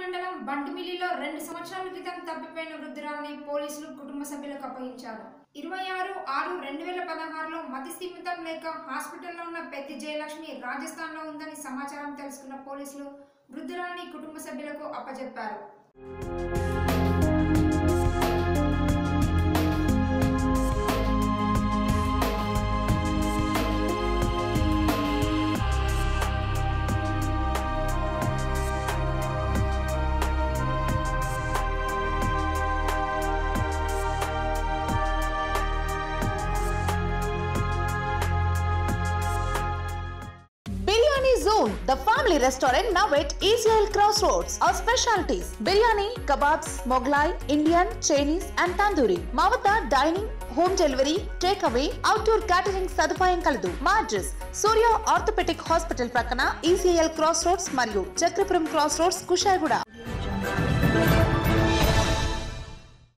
మండలం బంటిమిల్లిలో రెండు సంవత్సరాల క్రితం తప్పిపోయిన వృద్ధురాల్ని పోలీసులు కుటుంబ సభ్యులకు అప్పగించారు ఇరవై ఆరు ఆరు రెండు వేల పదహారులో మతి స్థిమితం లేక హాస్పిటల్లో ఉన్న పెద్ది జయలక్ష్మి రాజస్థాన్లో ఉందని సమాచారం తెలుసుకున్న పోలీసులు వృద్ధురాల్ని కుటుంబ సభ్యులకు అప్పజెప్పారు Biryani Zone, the family restaurant now at Israel Crossroads. Our specialties biryani, kebabs, Mughlai, Indian, Chinese, and tandoori. మా వద్ద dining home delivery take away outdoor catering సదుపాయం కలదు మా అడ్రస్ సూర్య ఆర్థోపెటిక్ హాస్పిటల్ ప్రక్కన ఈసీఎల్ క్రాస్ రోడ్స్ మరియు Chakrapuram cross roads Kushaiguda